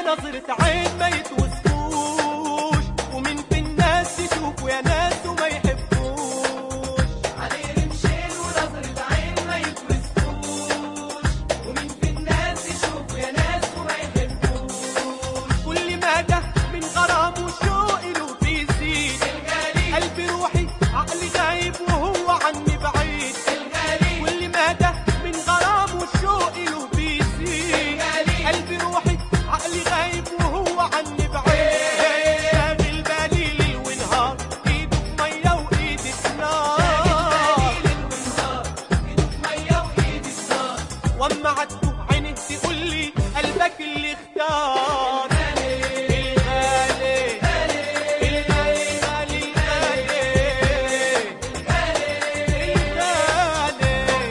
ونظرة عين ما يتوصفوش ومن في الناس يشوفوا يا ناس وما يحبوش عليه رمشين ونظرة عين ما يتوسفوش ومين في الناس يشوفوا يا ناس وما يحبوش كل ما ده من غرام وشوق له بيزيد الغالي قلبي روحي عقلي غايب وهو عني بعيد الغالي كل ما ده من غرام والشوق له بيزيد قلبي روحي عقلي غايب وهو عني بعيد شاغل بالي ليل ونهار ايده في ميه وايدي في نار ليل ونهار ايده في ميه وايدي في نار واما عدته عينه تقول لي قلبك اللي اختار الغالي الغالي الغالي الغالي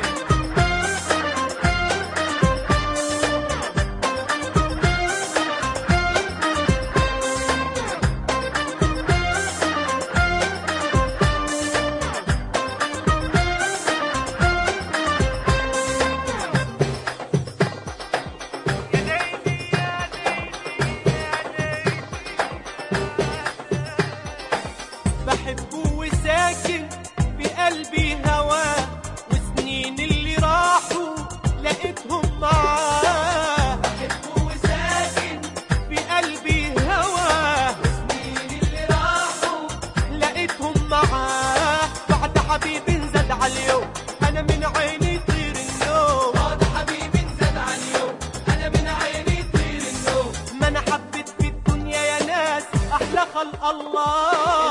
بحبه وساكن بقلبي هواه وسنين اللي راحوا لقيتهم معاه بحبه وساكن بقلبي هواه مين اللي راحوا لقيتهم معاه بعد حبيبي زاد على اليوم انا من عيني طير النوم بعد حبيبي زاد عن يوم انا من عيني طير النوم ما انا حبيت في الدنيا يا ناس احلى خلق الله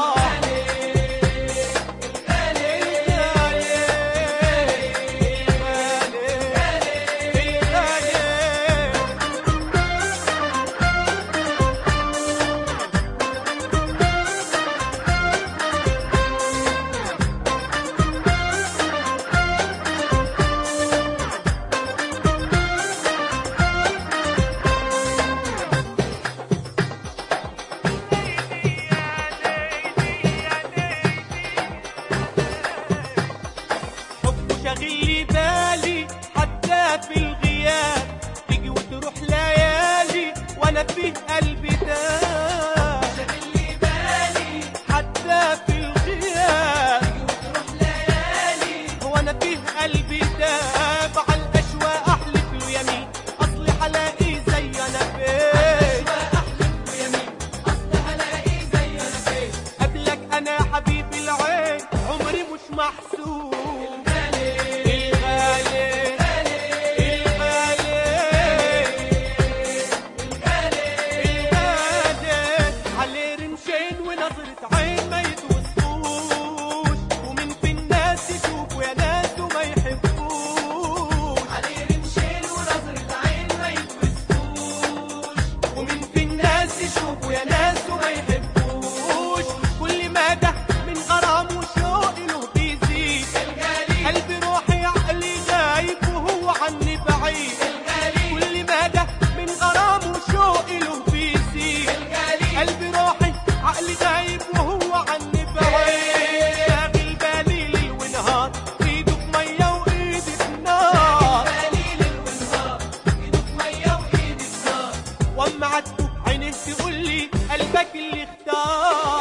حبه شاغل لي بالي حتى في الغياب تيجي وتروح ليالي وانا في قلبي داب شاغل لي بالي حتى في الغياب وتروح ليالي وانا في قلبي داب على الاشواق احلف له يمين اصلي حلاقي زي انا فين واحلف ويمين اصل هلاقي زي انا فين قبلك انا حبيبي العين عمري مش محسوب الغالي الغالي الغالي عليه رمشين ونظرة عين ما يتوصفوش ومن في الناس يشوفوا يا ناس وما يحبوش عليه رمشين ونظرة عين ما يتوسفوش ومن في الناس يشوفوا يا ناس وما يحبوش كل ما ده من غرام وشوق له بيزيد الغالي قلبي روحي عقلي غايب وهو عني بعيد الغالي كل ما ده من غرام وشوق له بيزيد الغالي قلبي روحي عقلي غايب وهو عني بعيد شاغل بالي ليل ونهار ايده في ميه وايدي في نار بالي ليل ونهار ايده في ميه وايدي في نار واما عدته عينه تقول لي قلبك اللي اختار